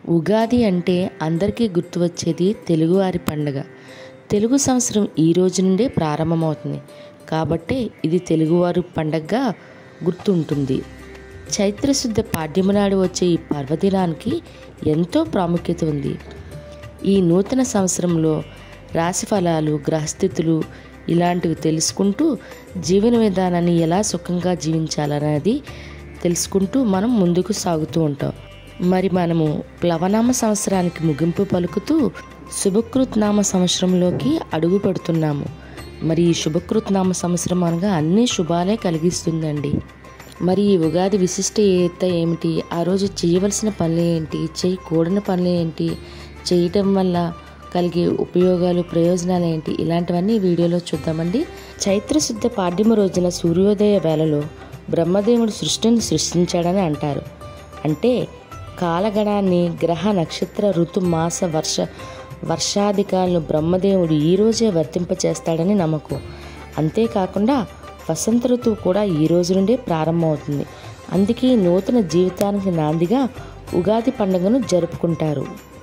ఉగాది అంటే అందరికీ గుర్తు వచ్చేది తెలుగువారి పండుగ తెలుగు సంవత్సరం ఈ రోజు నుండే ప్రారంభమవుతుంది కాబట్టి ఇది తెలుగువారి పండగగా గుర్తుంటుంది చైత్రశుద్ధ పాడ్యమి నాడు వచ్చే ఈ పర్వదినానికి ఎంతో ప్రాముఖ్యత ఉంది ఈ నూతన సంవత్సరంలో రాశి ఫలాలు గ్రహస్థితులు ఇలాంటివి తెలుసుకుంటూ జీవన విధానాన్ని ఎలా సుఖంగా జీవించాలనేది తెలుసుకుంటూ మనం ముందుకు సాగుతూ ఉంటాం మరి మనము ప్లవనామ సంవత్సరానికి ముగింపు పలుకుతూ శుభకృత్ నామ సంవత్సరంలోకి అడుగు పెడుతున్నాము మరి ఈ శుభకృత్ నామ సంవత్సరం అనగా అన్ని శుభాలే కలిగిస్తుందండి మరి ఈ ఉగాది విశిష్టత ఏమిటి ఆ రోజు చేయవలసిన పనులు ఏంటి చేయకూడని పనులు ఏంటి చేయటం వల్ల కలిగే ఉపయోగాలు ప్రయోజనాలు ఏంటి ఇలాంటివన్నీ ఈ వీడియోలో చూద్దామండి చైత్రశుద్ధ పాడ్యమ రోజున సూర్యోదయ వేళలో బ్రహ్మదేవుడు సృష్టిని సృష్టించాడని అంటారు అంటే కాలగణాన్ని గ్రహ నక్షత్ర ఋతు మాస వర్ష వర్షాధికారులను బ్రహ్మదేవుడు ఈ రోజే వర్తింపచేస్తాడని నమ్మకం అంతేకాకుండా వసంత ఋతువు కూడా ఈ రోజు నుండే ప్రారంభమవుతుంది అందుకే నూతన జీవితానికి నాందిగా ఉగాది పండుగను జరుపుకుంటారు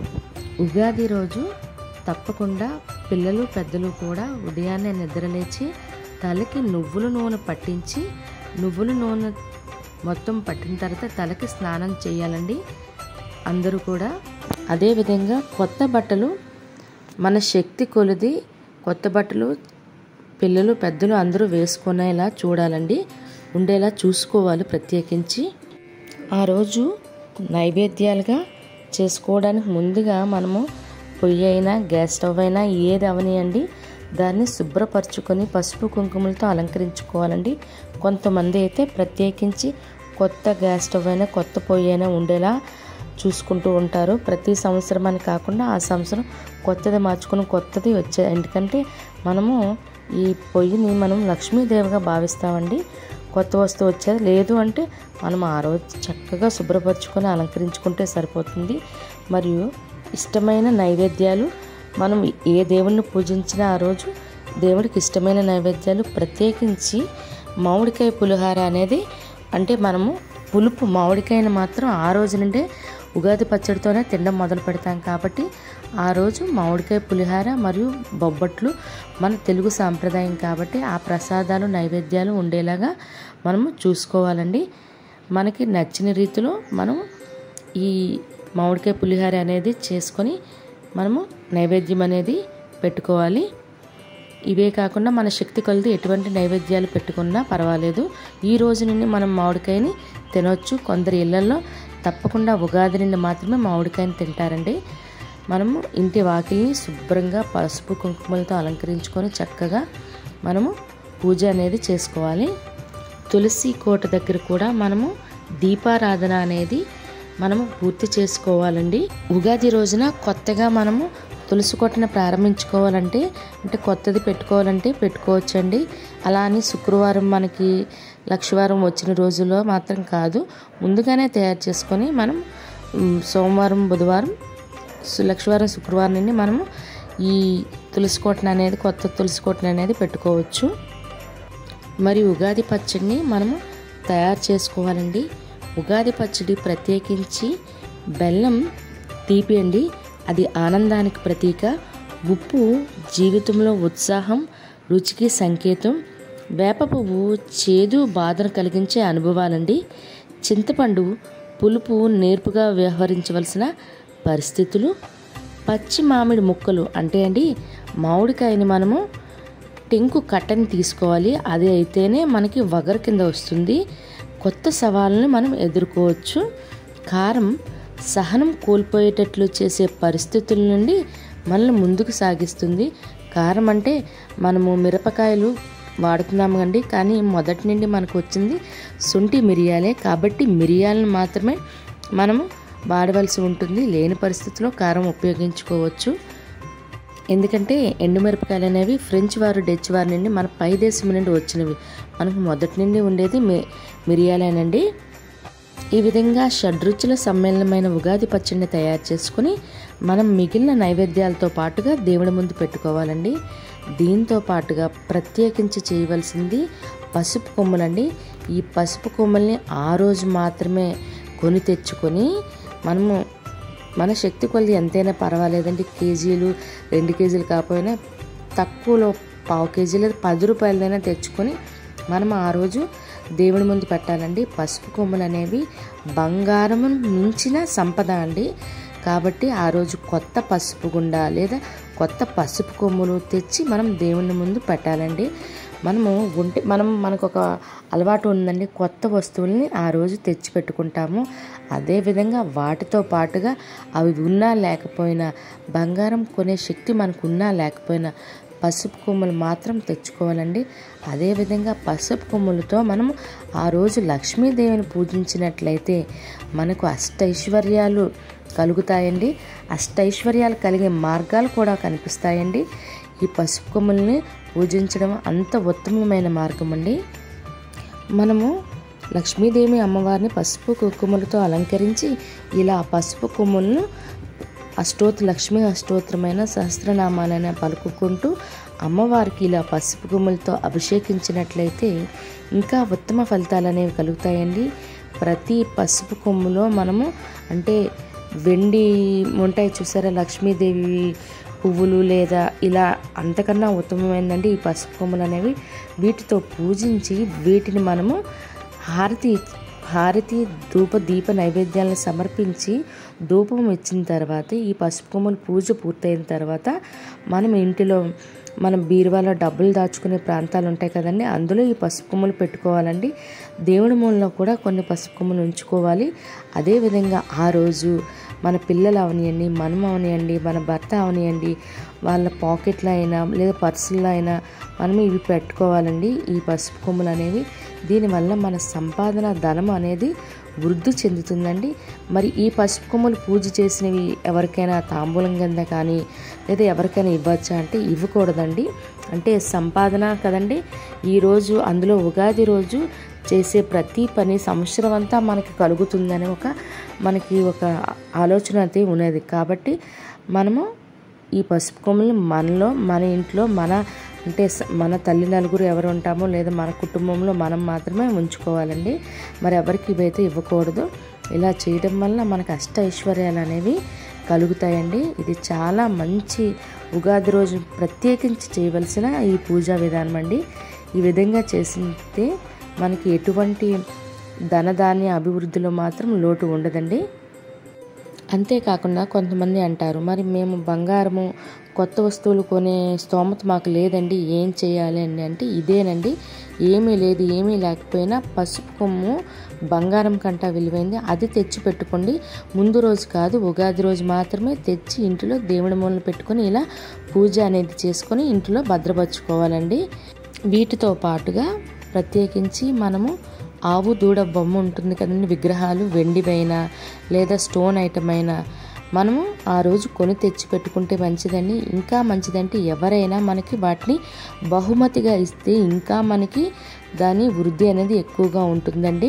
ఉగాది రోజు తప్పకుండా పిల్లలు పెద్దలు కూడా ఉదయాన్నే నిద్రలేచి తలకి నువ్వుల నూనె పట్టించి నువ్వుల నూనె మొత్తం పట్టిన తర్వాత తలకి స్నానం చేయాలండి అందరూ కూడా అదేవిధంగా కొత్త బట్టలు మన శక్తి కొలిది కొత్త బట్టలు పిల్లలు పెద్దలు అందరూ వేసుకునేలా చూడాలండి ఉండేలా చూసుకోవాలి ప్రత్యేకించి ఆ రోజు నైవేద్యాలుగా చేసుకోవడానికి ముందుగా మనము పొయ్యి అయినా గ్యాస్ స్టవ్ అయినా ఏది అవనియండి దాన్ని శుభ్రపరచుకొని పసుపు కుంకుమలతో అలంకరించుకోవాలండి కొంతమంది అయితే ప్రత్యేకించి కొత్త గ్యాస్ స్టవ్ అయినా కొత్త పొయ్యి అయినా ఉండేలా చూసుకుంటూ ఉంటారు ప్రతి సంవత్సరం అని కాకుండా ఆ సంవత్సరం కొత్తది మార్చుకుని కొత్తది వచ్చే ఎందుకంటే మనము ఈ పొయ్యిని మనం లక్ష్మీదేవిగా భావిస్తామండి కొత్త వస్తువు వచ్చేది లేదు అంటే మనం ఆ రోజు చక్కగా శుభ్రపరచుకొని అలంకరించుకుంటే సరిపోతుంది మరియు ఇష్టమైన నైవేద్యాలు మనం ఏ దేవుణ్ణి పూజించినా ఆ రోజు దేవుడికి ఇష్టమైన నైవేద్యాలు ప్రత్యేకించి మామిడికాయ పులిహార అనేది అంటే మనము పులుపు మామిడికాయని మాత్రం ఆ రోజు నుండే ఉగాది పచ్చడితోనే తినడం మొదలు పెడతాం కాబట్టి ఆ రోజు మామిడికాయ పులిహార మరియు బొబ్బట్లు మన తెలుగు సాంప్రదాయం కాబట్టి ఆ ప్రసాదాలు నైవేద్యాలు ఉండేలాగా మనము చూసుకోవాలండి మనకి నచ్చిన రీతిలో మనం ఈ మామిడికాయ పులిహార అనేది చేసుకొని మనము నైవేద్యం అనేది పెట్టుకోవాలి ఇవే కాకుండా మన శక్తి కొలది ఎటువంటి నైవేద్యాలు పెట్టుకున్నా పర్వాలేదు ఈ రోజు నుండి మనం మామిడికాయని తినొచ్చు కొందరు ఇళ్లలో తప్పకుండా ఉగాది నుండి మాత్రమే మామిడికాయని తింటారండి మనము ఇంటి వాకిల్ని శుభ్రంగా పసుపు కుంకుమలతో అలంకరించుకొని చక్కగా మనము పూజ అనేది చేసుకోవాలి తులసి కోట దగ్గర కూడా మనము దీపారాధన అనేది మనము పూర్తి చేసుకోవాలండి ఉగాది రోజున కొత్తగా మనము తులసి కోటను ప్రారంభించుకోవాలంటే అంటే కొత్తది పెట్టుకోవాలంటే పెట్టుకోవచ్చండి అలా అని శుక్రవారం మనకి లక్షవారం వచ్చిన రోజుల్లో మాత్రం కాదు ముందుగానే తయారు చేసుకొని మనం సోమవారం బుధవారం లక్షవారం శుక్రవారం నుండి మనము ఈ తులసి కోటను అనేది కొత్త తులసి కోటను అనేది పెట్టుకోవచ్చు మరి ఉగాది పచ్చడిని మనము తయారు చేసుకోవాలండి ఉగాది పచ్చడి ప్రత్యేకించి బెల్లం తీపి అండి అది ఆనందానికి ప్రతీక ఉప్పు జీవితంలో ఉత్సాహం రుచికి సంకేతం వేప పువ్వు చేదు బాధను కలిగించే అనుభవాలండి చింతపండు పులుపు నేర్పుగా వ్యవహరించవలసిన పరిస్థితులు పచ్చి మామిడి ముక్కలు అంటే అండి మామిడికాయని మనము టెంకు కట్టని తీసుకోవాలి అది అయితేనే మనకి వగరు కింద వస్తుంది కొత్త సవాళ్ళని మనం ఎదుర్కోవచ్చు కారం సహనం కోల్పోయేటట్లు చేసే పరిస్థితుల నుండి మనల్ని ముందుకు సాగిస్తుంది కారం అంటే మనము మిరపకాయలు వాడుతున్నాము అండి కానీ మొదటి నుండి మనకు వచ్చింది శుంఠి మిరియాలే కాబట్టి మిరియాలను మాత్రమే మనము వాడవలసి ఉంటుంది లేని పరిస్థితిలో కారం ఉపయోగించుకోవచ్చు ఎందుకంటే ఎండుమిరపకాయలు అనేవి ఫ్రెంచ్ వారు డచ్ వారి నుండి మన పై దేశం నుండి వచ్చినవి మనకు మొదటి నుండి ఉండేది మి మిరియాలేనండి ఈ విధంగా షడ్రుచుల సమ్మేళనమైన ఉగాది పచ్చడిని తయారు చేసుకుని మనం మిగిలిన నైవేద్యాలతో పాటుగా దేవుడి ముందు పెట్టుకోవాలండి దీంతో పాటుగా ప్రత్యేకించి చేయవలసింది పసుపు కొమ్ములండి ఈ పసుపు కొమ్ముల్ని ఆ రోజు మాత్రమే కొని తెచ్చుకొని మనము మన శక్తి కొలది ఎంతైనా పర్వాలేదండి కేజీలు రెండు కేజీలు కాకపోయినా తక్కువలో పావు కేజీ లేదా పది రూపాయలైనా తెచ్చుకొని మనం ఆ రోజు దేవుడి ముందు పెట్టాలండి పసుపు కొమ్ములు అనేవి బంగారము మించిన సంపద అండి కాబట్టి ఆ రోజు కొత్త పసుపు గుండ లేదా కొత్త పసుపు కొమ్ములు తెచ్చి మనం దేవుని ముందు పెట్టాలండి మనము ఉంటే మనం మనకు ఒక అలవాటు ఉందండి కొత్త వస్తువుల్ని ఆ రోజు తెచ్చి పెట్టుకుంటాము అదేవిధంగా వాటితో పాటుగా అవి ఉన్నా లేకపోయినా బంగారం కొనే శక్తి మనకు ఉన్నా లేకపోయినా పసుపు కొమ్ములు మాత్రం తెచ్చుకోవాలండి అదేవిధంగా పసుపు కొమ్ములతో మనం ఆ రోజు లక్ష్మీదేవిని పూజించినట్లయితే మనకు అష్టైశ్వర్యాలు కలుగుతాయండి అష్టైశ్వర్యాలు కలిగే మార్గాలు కూడా కనిపిస్తాయండి ఈ పసుపు కొమ్ముల్ని పూజించడం అంత ఉత్తమమైన మార్గం అండి మనము లక్ష్మీదేవి అమ్మవారిని పసుపు కుంకుమలతో అలంకరించి ఇలా పసుపు కొమ్ములను అష్టోత్తర లక్ష్మీ అష్టోత్తరమైన సహస్రనామాలైన పలుకుకుంటూ అమ్మవారికి ఇలా పసుపు కొమ్ములతో అభిషేకించినట్లయితే ఇంకా ఉత్తమ ఫలితాలు అనేవి కలుగుతాయండి ప్రతి పసుపు కొమ్ములో మనము అంటే వెండి ఉంటాయి చూసారా లక్ష్మీదేవి పువ్వులు లేదా ఇలా అంతకన్నా ఉత్తమమైందండి ఈ పసుపు కొమ్ములు అనేవి వీటితో పూజించి వీటిని మనము హారతి హారతి ధూప దీప నైవేద్యాలను సమర్పించి ధూపం ఇచ్చిన తర్వాత ఈ పసుపు కొమ్ములు పూజ పూర్తయిన తర్వాత మనం ఇంటిలో మనం బీరువాలో డబ్బులు దాచుకునే ప్రాంతాలు ఉంటాయి కదండి అందులో ఈ పసుపు కొమ్ములు పెట్టుకోవాలండి దేవుడి మూలలో కూడా కొన్ని పసుపు కొమ్ములు ఉంచుకోవాలి అదేవిధంగా ఆ రోజు మన పిల్లలు అవనియండి మనం అవనియండి మన భర్త అవనియండి వాళ్ళ పాకెట్లో అయినా లేదా పర్సుల్లో అయినా మనం ఇవి పెట్టుకోవాలండి ఈ పసుపు కొమ్ములు అనేవి దీనివల్ల మన సంపాదన ధనం అనేది వృద్ధి చెందుతుందండి మరి ఈ పసుపు కొమ్ములు పూజ చేసినవి ఎవరికైనా తాంబూలం కింద కానీ లేదా ఎవరికైనా ఇవ్వచ్చా అంటే ఇవ్వకూడదండి అంటే సంపాదన కదండి ఈరోజు అందులో ఉగాది రోజు చేసే ప్రతి పని సంవత్సరం అంతా మనకి కలుగుతుందని ఒక మనకి ఒక ఆలోచన అయితే ఉన్నది కాబట్టి మనము ఈ పసుపు కొమ్ములు మనలో మన ఇంట్లో మన అంటే స- మన తల్లి నలుగురు ఎవరు ఉంటామో లేదా మన కుటుంబంలో మనం మాత్రమే ఉంచుకోవాలండి మరి ఎవరికి ఇవైతే ఇవ్వకూడదు ఇలా చేయడం వల్ల మనకు అష్ట ఐశ్వర్యాలు అనేవి కలుగుతాయండి ఇది చాలా మంచి ఉగాది రోజు ప్రత్యేకించి చేయవలసిన ఈ పూజా విధానం అండి ఈ విధంగా చేసితే మనకి ఎటువంటి ధనధాన్య అభివృద్ధిలో మాత్రం లోటు ఉండదండి అంతేకాకుండా కొంతమంది అంటారు మరి మేము బంగారము కొత్త వస్తువులు కొనే స్తోమత మాకు లేదండి ఏం చేయాలి అండి అంటే ఇదేనండి ఏమీ లేదు ఏమీ లేకపోయినా పసుపు కొమ్ము బంగారం కంట విలువైంది అది తెచ్చి పెట్టుకోండి ముందు రోజు కాదు ఉగాది రోజు మాత్రమే తెచ్చి ఇంటిలో దేవుడి మూలన పెట్టుకొని ఇలా పూజ అనేది చేసుకొని ఇంటిలో భద్రపరచుకోవాలండి వీటితో పాటుగా ప్రత్యేకించి మనము ఆవు దూడ బొమ్మ ఉంటుంది కదండి విగ్రహాలు వెండివైనా లేదా స్టోన్ ఐటమ్ అయినా మనము ఆ రోజు కొని తెచ్చి పెట్టుకుంటే మంచిదండి ఇంకా మంచిదంటే ఎవరైనా మనకి వాటిని బహుమతిగా ఇస్తే ఇంకా మనకి దాని వృద్ధి అనేది ఎక్కువగా ఉంటుందండి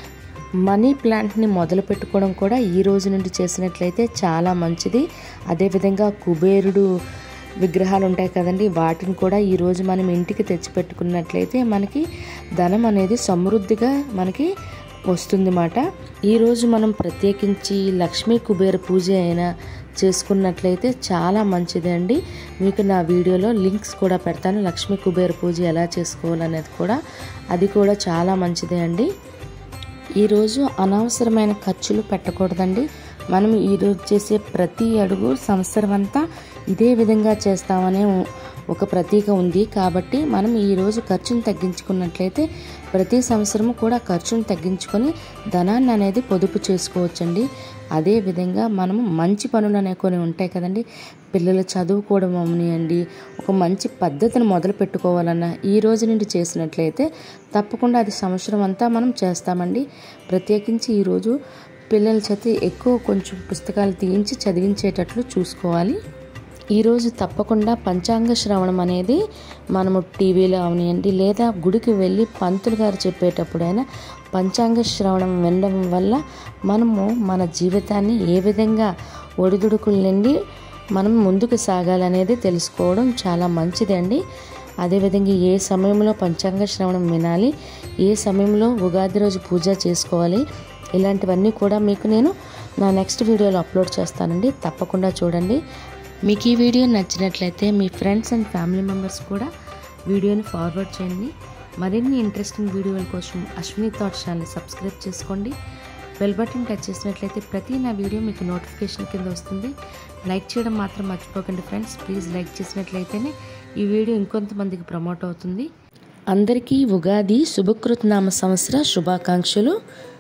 మనీ ప్లాంట్ని మొదలు పెట్టుకోవడం కూడా ఈ రోజు నుండి చేసినట్లయితే చాలా మంచిది అదేవిధంగా కుబేరుడు విగ్రహాలు ఉంటాయి కదండి వాటిని కూడా ఈ రోజు మనం ఇంటికి తెచ్చి పెట్టుకున్నట్లయితే మనకి ధనం అనేది సమృద్ధిగా మనకి వస్తుంది మాట ఈరోజు మనం ప్రత్యేకించి లక్ష్మీ కుబేర పూజ అయినా చేసుకున్నట్లయితే చాలా మంచిది అండి మీకు నా వీడియోలో లింక్స్ కూడా పెడతాను లక్ష్మీ కుబేర పూజ ఎలా చేసుకోవాలనేది కూడా అది కూడా చాలా మంచిదే అండి ఈరోజు అనవసరమైన ఖర్చులు పెట్టకూడదండి మనం ఈరోజు చేసే ప్రతి అడుగు సంవత్సరం అంతా ఇదే విధంగా చేస్తామనే ఒక ప్రతీక ఉంది కాబట్టి మనం ఈరోజు ఖర్చును తగ్గించుకున్నట్లయితే ప్రతి సంవత్సరము కూడా ఖర్చును తగ్గించుకొని ధనాన్ని అనేది పొదుపు చేసుకోవచ్చండి అదే విధంగా మనము మంచి పనులు అనే కొన్ని ఉంటాయి కదండి పిల్లలు చదువుకోవడం అవనియండి ఒక మంచి పద్ధతిని మొదలు పెట్టుకోవాలన్నా ఈ రోజు నుండి చేసినట్లయితే తప్పకుండా అది సంవత్సరం అంతా మనం చేస్తామండి ప్రత్యేకించి ఈరోజు పిల్లల చేత ఎక్కువ కొంచెం పుస్తకాలు తీయించి చదివించేటట్లు చూసుకోవాలి ఈరోజు తప్పకుండా పంచాంగ శ్రవణం అనేది మనము టీవీలో అవనియండి లేదా గుడికి వెళ్ళి పంతులు గారు చెప్పేటప్పుడైనా పంచాంగ శ్రవణం వినడం వల్ల మనము మన జీవితాన్ని ఏ విధంగా ఒడిదుడుకుల నుండి మనం ముందుకు సాగాలనేది తెలుసుకోవడం చాలా మంచిదండి అదేవిధంగా ఏ సమయంలో పంచాంగ శ్రవణం వినాలి ఏ సమయంలో ఉగాది రోజు పూజ చేసుకోవాలి ఇలాంటివన్నీ కూడా మీకు నేను నా నెక్స్ట్ వీడియోలో అప్లోడ్ చేస్తానండి తప్పకుండా చూడండి మీకు ఈ వీడియో నచ్చినట్లయితే మీ ఫ్రెండ్స్ అండ్ ఫ్యామిలీ మెంబర్స్ కూడా వీడియోని ఫార్వర్డ్ చేయండి మరిన్ని ఇంట్రెస్టింగ్ వీడియోల కోసం అశ్విని థాట్ ఛానల్ సబ్స్క్రైబ్ చేసుకోండి బెల్ బటన్ టచ్ చేసినట్లయితే ప్రతి నా వీడియో మీకు నోటిఫికేషన్ కింద వస్తుంది లైక్ చేయడం మాత్రం మర్చిపోకండి ఫ్రెండ్స్ ప్లీజ్ లైక్ చేసినట్లయితేనే ఈ వీడియో ఇంకొంతమందికి ప్రమోట్ అవుతుంది అందరికీ ఉగాది శుభకృతనామ సంవత్సర శుభాకాంక్షలు